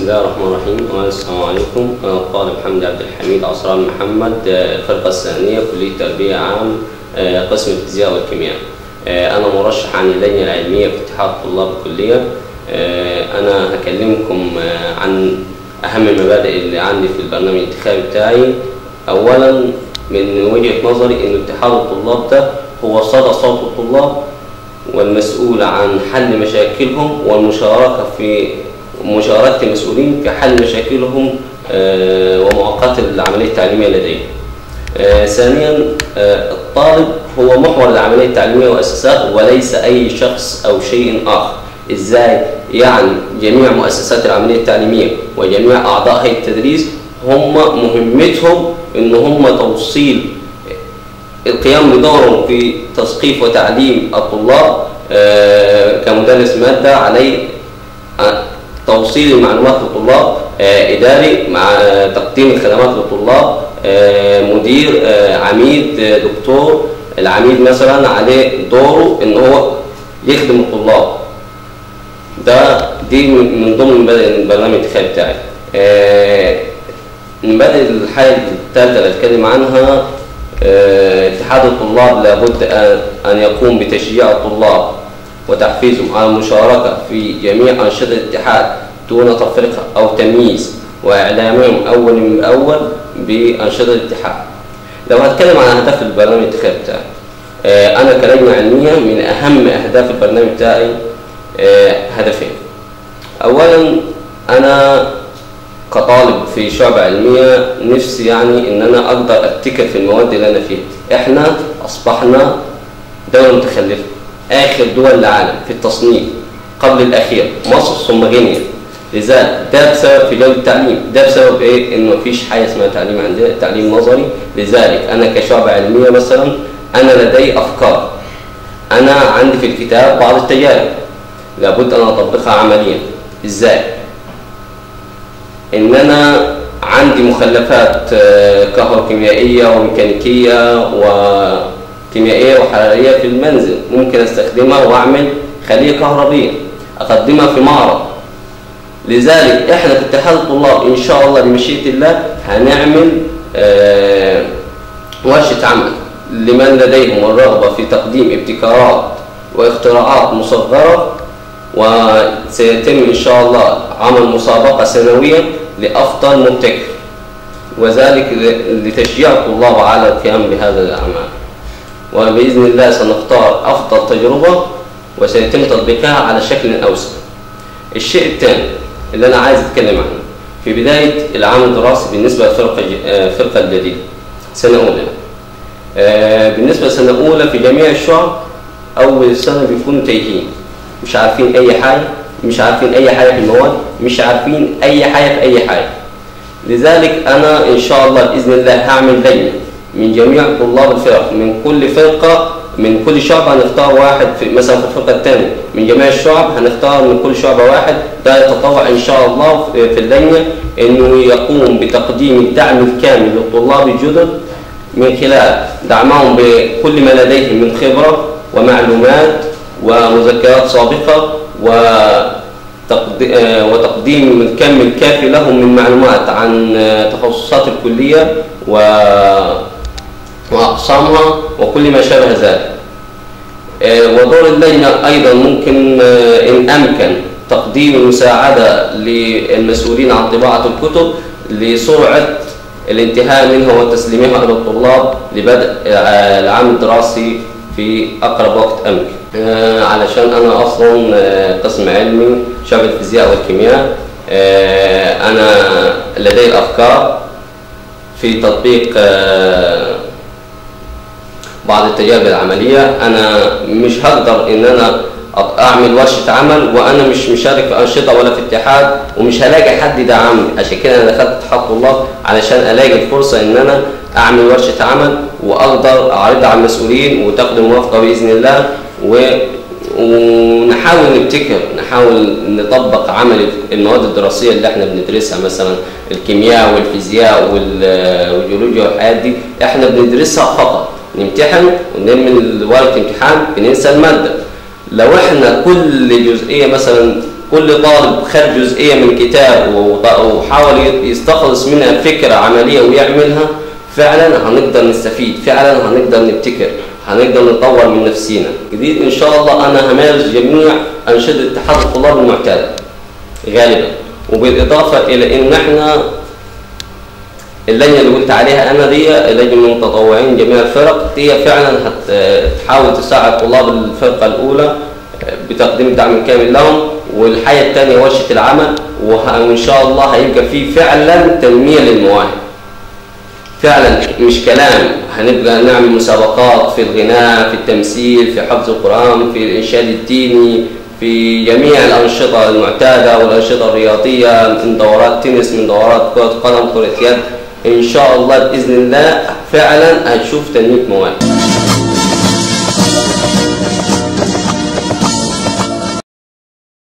الله الرحمن الرحيم السلام عليكم أنا الطالب حمدي عبد الحميد عصران محمد آه، الفرقة الثانية كلية تربية عام آه، قسم الفيزياء والكيمياء آه، أنا مرشح عن اللجنة العلمية في اتحاد طلاب الكلية آه، أنا هكلمكم آه، عن أهم المبادئ اللي عندي في البرنامج الانتخابي بتاعي أولا من وجهة نظري إن اتحاد الطلاب ده هو صدى صوت الطلاب والمسؤول عن حل مشاكلهم والمشاركة في مشاركة المسؤولين في حل مشاكلهم آه، ومعوقات العملية التعليمية لديهم. آه، ثانيا آه، الطالب هو محور العملية التعليمية وأساسات وليس أي شخص أو شيء آخر. إزاي؟ يعني جميع مؤسسات العملية التعليمية وجميع أعضاء هيئة التدريس هم مهمتهم إن هم توصيل القيام بدورهم في تثقيف وتعليم الطلاب آه، كمدرس مادة عليه آه، توصيل المعلومات للطلاب آه، إداري مع آه، تقديم الخدمات للطلاب آه، مدير آه، عميد آه، دكتور العميد مثلا عليه دوره إن هو يخدم الطلاب ده دي من من ضمن مبادئ البرنامج الانتخابي بتاعي آه، المبادئ الحاجة الثالثة اللي أتكلم عنها آه، اتحاد الطلاب لابد أن- أن يقوم بتشجيع الطلاب وتحفيزهم على المشاركة في جميع أنشطة الاتحاد دون تفرقة أو تمييز وإعلامهم أول من أول بأنشطة الاتحاد. لو هتكلم عن أهداف البرنامج الانتخابي بتاعي آه، أنا كلجنة علمية من أهم أهداف البرنامج بتاعي آه، هدفين. أولا أنا كطالب في شعبة علمية نفسي يعني إن أنا أقدر أبتكر في المواد اللي أنا فيها. إحنا أصبحنا دولة متخلفة. آخر دول العالم في التصنيف قبل الأخير مصر ثم غينيا. لذلك ده بسبب في جودة التعليم، ده بسبب إيه؟ إن مفيش حاجة اسمها تعليم عندنا، تعليم نظري، لذلك أنا كشعبة علمية مثلا أنا لدي أفكار. أنا عندي في الكتاب بعض التجارب لابد أن أطبقها عمليا. إزاي؟ ان انا عندي مخلفات آه، كهروكيميائيه وميكانيكيه وكيميائيه وحراريه في المنزل ممكن استخدمها واعمل خليه كهربيه اقدمها في معرض لذلك احنا في اتحاد الطلاب ان شاء الله بمشيئه الله هنعمل آه، ورشه عمل لمن لديهم الرغبه في تقديم ابتكارات واختراعات مصغره وسيتم إن شاء الله عمل مسابقة سنوية لأفضل مبتكر وذلك ل- لتشجيع الطلاب على القيام بهذا الأعمال وبإذن الله سنختار أفضل تجربة وسيتم تطبيقها على شكل أوسع الشيء الثاني اللي أنا عايز أتكلم عنه في بداية العام الدراسي بالنسبة للفرقة الج- آه، الفرقة الجديدة سنة أولى آه، بالنسبة لسنة أولى في جميع الشعب أول سنة بيكونوا تايهين مش عارفين أي حاجة مش عارفين أي حاجة في المواد مش عارفين أي حاجة في أي حاجة لذلك أنا إن شاء الله بإذن الله هعمل لجنة من جميع طلاب الفرق من كل فرقة من كل شعب هنختار واحد في مثلا في الفرقة الثانية من جميع الشعب هنختار من كل شعبة واحد ده يتطوع إن شاء الله في في اللجنة إنه يقوم بتقديم الدعم الكامل للطلاب الجدد من خلال دعمهم بكل ما لديهم من خبرة ومعلومات ومذكرات سابقة وتقد- آه، وتقديم الكم الكافي لهم من معلومات عن آه، تخصصات الكلية و- وأقسامها وكل ما شابه ذلك آه، ودور اللجنة أيضا ممكن آه، إن أمكن تقديم المساعدة للمسؤولين عن طباعة الكتب لسرعة الانتهاء منها وتسليمها إلى الطلاب لبدء آه، العام الدراسي في أقرب وقت أمكن آه، علشان أنا أصلا آه، قسم علمي شعب الفيزياء والكيمياء آه، أنا لدي أفكار في تطبيق آه، بعض التجارب العملية أنا مش هقدر إن أنا أط- أعمل ورشة عمل وأنا مش مشارك في أنشطة ولا في اتحاد ومش هلاقي حد يدعمني عشان كده أنا دخلت اتحاد طلاب علشان ألاقي الفرصة إن أنا أعمل ورشة عمل وأقدر أعرضها على المسؤولين وتاخد الموافقة بإذن الله و ونحاول نبتكر نحاول نطبق عمل المواد الدراسيه اللي احنا بندرسها مثلا الكيمياء والفيزياء وال- والجيولوجيا والحاجات دي احنا بندرسها فقط نمتحن ونرمي ورقه امتحان بننسى الماده لو احنا كل جزئيه مثلا كل طالب خد جزئيه من كتاب وط- وحاول يستخلص منها فكره عمليه ويعملها فعلا هنقدر نستفيد فعلا هنقدر نبتكر هنقدر نطور من نفسينا جديد ان شاء الله انا همارس جميع انشطه اتحاد الطلاب المعتاده غالبا وبالاضافه الى ان احنا اللجنه اللي قلت عليها انا دي لجنه من متطوعين جميع الفرق دي فعلا هتحاول تساعد طلاب الفرقه الاولى بتقديم الدعم الكامل لهم والحاجه الثانيه ورشه العمل وه- وان شاء الله هيبقى في فعلا تنميه للمواهب فعلا مش كلام هنبقى نعمل مسابقات في الغناء في التمثيل في حفظ القرآن في الإنشاد الديني في جميع الأنشطة المعتادة والأنشطة الرياضية من دورات تنس من دورات كرة قدم كرة يد إن شاء الله بإذن الله فعلا هتشوف تنمية مواهب